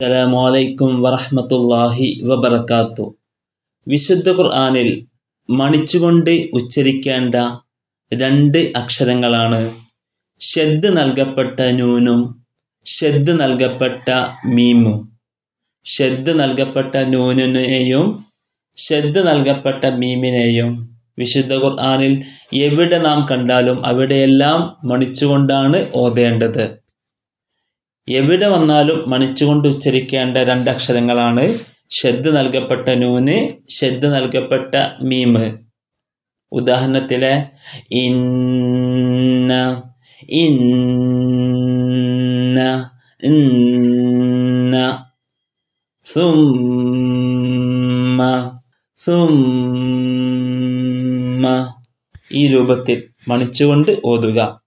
അസ്സലാമു അലൈക്കും വറഹ്മത്തുള്ളാഹി വബറകാത്തു വിശുദ്ധ ഖുർആനിൽ മണിച്ചുകൊണ്ട് ഉച്ചരിക്കേണ്ട രണ്ട് അക്ഷരങ്ങളാണ് ഷെദ് നൽകപ്പെട്ട നൂനും ഷെദ് നൽകപ്പെട്ട മീമും ഷെദ് നൽകപ്പെട്ട നൂനിനെയും ഷെദ് നൽകപ്പെട്ട മീമിനെയും വിശുദ്ധ ഖുർആനിൽ എവിടെ നാം കണ്ടാലും അവിടെയെല്ലാം മണിച്ചുകൊണ്ടാണ് ഓതേണ്ടത് എവിടെ വന്നാലും മണിച്ചുകൊണ്ട് ഉച്ചരിക്കേണ്ട രണ്ടക്ഷരങ്ങളാണ് ഷെദ് നൽകപ്പെട്ട നൂന് ഷെദ് നൽകപ്പെട്ട മീമ് ഉദാഹരണത്തിലെ ഇന്ന ഇന്ന ഇന്ന സുമ്മ സുമ്മ ഈ രൂപത്തിൽ മണിച്ചുകൊണ്ട് ഓതുക